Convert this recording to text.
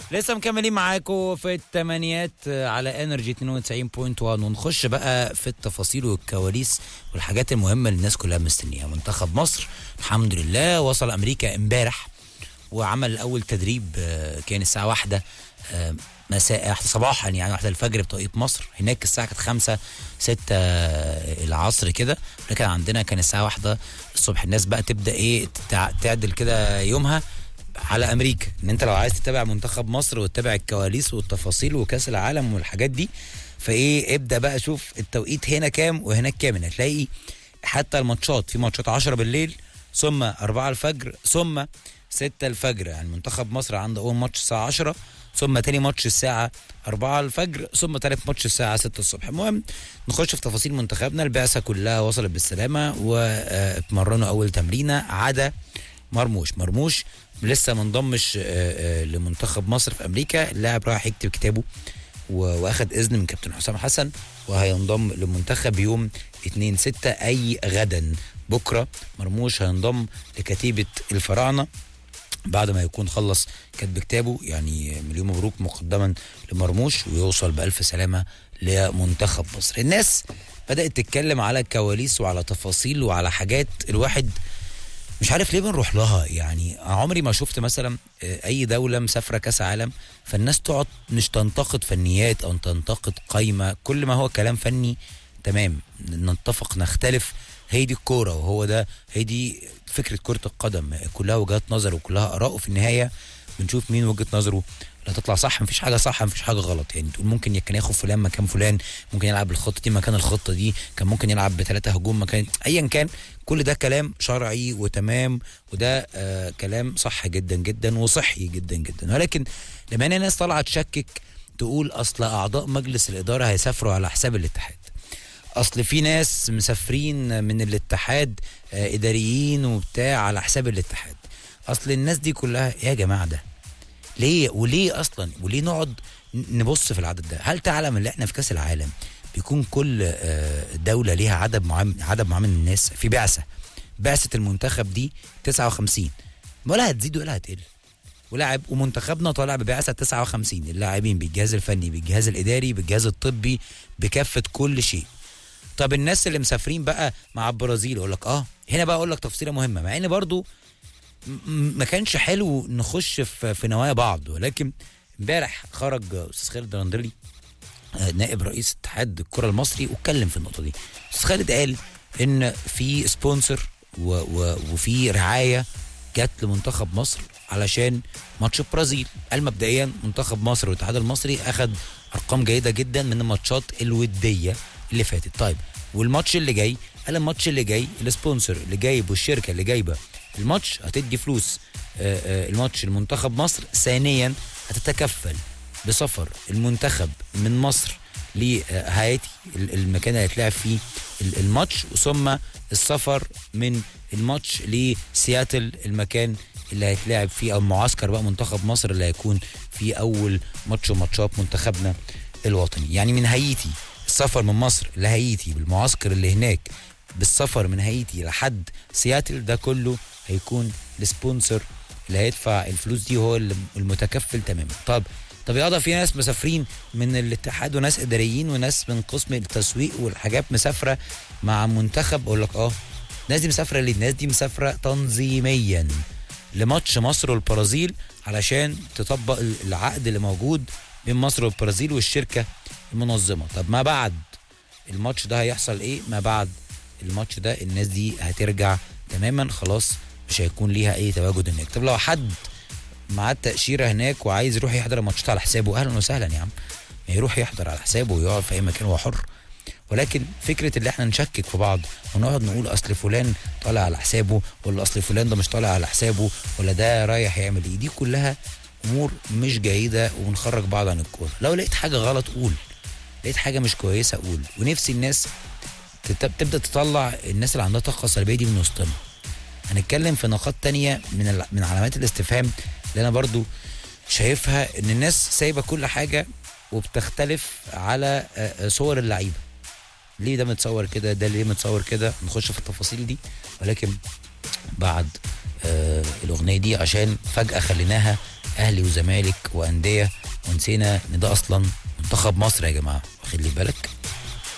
لسه مكملين معاكم في الثمانيات على انرجي 92.1 ونخش بقى في التفاصيل والكواليس والحاجات المهمه اللي الناس كلها مستنيها منتخب مصر الحمد لله وصل امريكا امبارح وعمل اول تدريب آه، كان الساعه واحدة آه، مساء صباحا يعني واحدة الفجر بتوقيت مصر هناك الساعه كانت خمسة ستة آه، العصر كده لكن عندنا كان الساعه واحدة الصبح الناس بقى تبدا ايه تع- تعدل كده يومها على امريكا ان انت لو عايز تتابع منتخب مصر وتتابع الكواليس والتفاصيل وكاس العالم والحاجات دي فايه ابدا بقى شوف التوقيت هنا كام وهناك كام هتلاقي حتى الماتشات في ماتشات 10 بالليل ثم 4 الفجر ثم 6 الفجر يعني منتخب مصر عنده اول ماتش الساعه 10 ثم تاني ماتش الساعة 4 الفجر ثم تالت ماتش الساعة 6 الصبح المهم نخش في تفاصيل منتخبنا البعثة كلها وصلت بالسلامة واتمرنوا أول تمرينة عدا مرموش مرموش لسه ما انضمش آه، آه، لمنتخب مصر في امريكا اللاعب راح يكتب كتابه و- واخد اذن من كابتن حسام حسن وهينضم للمنتخب يوم 2 6 اي غدا بكره مرموش هينضم لكتيبه الفراعنه بعد ما يكون خلص كتب كتابه يعني مليون مبروك مقدما لمرموش ويوصل بألف سلامة لمنتخب مصر الناس بدأت تتكلم على كواليس وعلى تفاصيل وعلى حاجات الواحد مش عارف ليه بنروح لها يعني عمري ما شفت مثلا آه، اي دوله مسافره كاس عالم فالناس تقعد مش تنتقد فنيات او تنتقد قايمه كل ما هو كلام فني تمام نتفق نختلف هي دي الكوره وهو ده هي دي فكره كره القدم كلها وجهات نظر وكلها اراء وفي النهايه بنشوف مين وجهه نظره لا تطلع صح مفيش حاجه صح مفيش حاجه غلط يعني تقول ممكن كان ياخد فلان مكان فلان ممكن يلعب الخطه دي مكان الخطه دي كان ممكن يلعب بثلاثه هجوم مكان ايا كان كل ده كلام شرعي وتمام وده آه كلام صح جدا جدا وصحي جدا جدا ولكن لما هنا ناس طالعه تشكك تقول اصل اعضاء مجلس الاداره هيسافروا على حساب الاتحاد اصل في ناس مسافرين من الاتحاد آه اداريين وبتاع على حساب الاتحاد اصل الناس دي كلها يا جماعه ده ليه وليه اصلا وليه نقعد نبص في العدد ده هل تعلم ان احنا في كاس العالم بيكون كل آه، دولة ليها عدد معين عدد معين من الناس في بعثة بعثة المنتخب دي 59 ولا هتزيد ولا هتقل ولاعب ومنتخبنا طالع ببعثة 59 اللاعبين بالجهاز الفني بالجهاز الإداري بالجهاز الطبي بكافة كل شيء طب الناس اللي مسافرين بقى مع البرازيل اقول لك اه هنا بقى اقول لك تفصيله مهمه مع ان برضو م- م- ما كانش حلو نخش في في نوايا بعض ولكن امبارح خرج استاذ خالد رندلي آه، نائب رئيس اتحاد الكره المصري واتكلم في النقطه دي استاذ خالد قال ان في سبونسر و و وفي رعايه جت لمنتخب مصر علشان ماتش البرازيل قال مبدئيا منتخب مصر والاتحاد المصري اخذ ارقام جيده جدا من الماتشات الوديه اللي فاتت طيب والماتش اللي جاي قال الماتش اللي جاي السبونسر اللي جايب والشركه اللي جايبه الماتش هتدي فلوس آه، آه، الماتش لمنتخب مصر ثانيا هتتكفل بسفر المنتخب من مصر لهايتي ال- المكان اللي هيتلعب فيه ال- الماتش ثم السفر من الماتش لسياتل المكان اللي هيتلعب فيه او معسكر بقى منتخب مصر اللي هيكون في اول ماتش وماتشات منتخبنا الوطني يعني من هايتي السفر من مصر لهايتي بالمعسكر اللي هناك بالسفر من هايتي لحد سياتل ده كله هيكون السبونسر اللي هيدفع الفلوس دي هو اللي- المتكفل تماما طب طب يا في ناس مسافرين من الاتحاد وناس اداريين وناس من قسم التسويق والحاجات مسافره مع منتخب اقول لك اه الناس دي مسافره ليه الناس دي مسافره تنظيميا لماتش مصر والبرازيل علشان تطبق ال- العقد اللي موجود بين مصر والبرازيل والشركه المنظمه طب ما بعد الماتش ده هيحصل ايه ما بعد الماتش ده الناس دي هترجع تماما خلاص مش هيكون ليها اي تواجد هناك طب لو حد معاه التأشيرة هناك وعايز يروح يحضر الماتشات على حسابه اهلا وسهلا يا عم ما يروح يحضر على حسابه ويقعد في اي مكان هو حر ولكن فكره اللي احنا نشكك في بعض ونقعد نقول اصل فلان طالع على حسابه ولا اصل فلان ده مش طالع على حسابه ولا ده رايح يعمل ايه دي كلها امور مش جيده ونخرج بعض عن الكوره لو لقيت حاجه غلط قول لقيت حاجه مش كويسه قول ونفسي الناس تت- تبدا تطلع الناس اللي عندها طاقه سلبيه دي من وسطنا هنتكلم في نقاط تانية من ال- من علامات الاستفهام اللي انا برضو شايفها ان الناس سايبه كل حاجه وبتختلف على آه، آه، صور اللعيبه ليه ده متصور كده ده ليه متصور كده نخش في التفاصيل دي ولكن بعد آه الاغنيه دي عشان فجاه خليناها اهلي وزمالك وانديه ونسينا ان ده اصلا منتخب مصر يا جماعه واخد لي بالك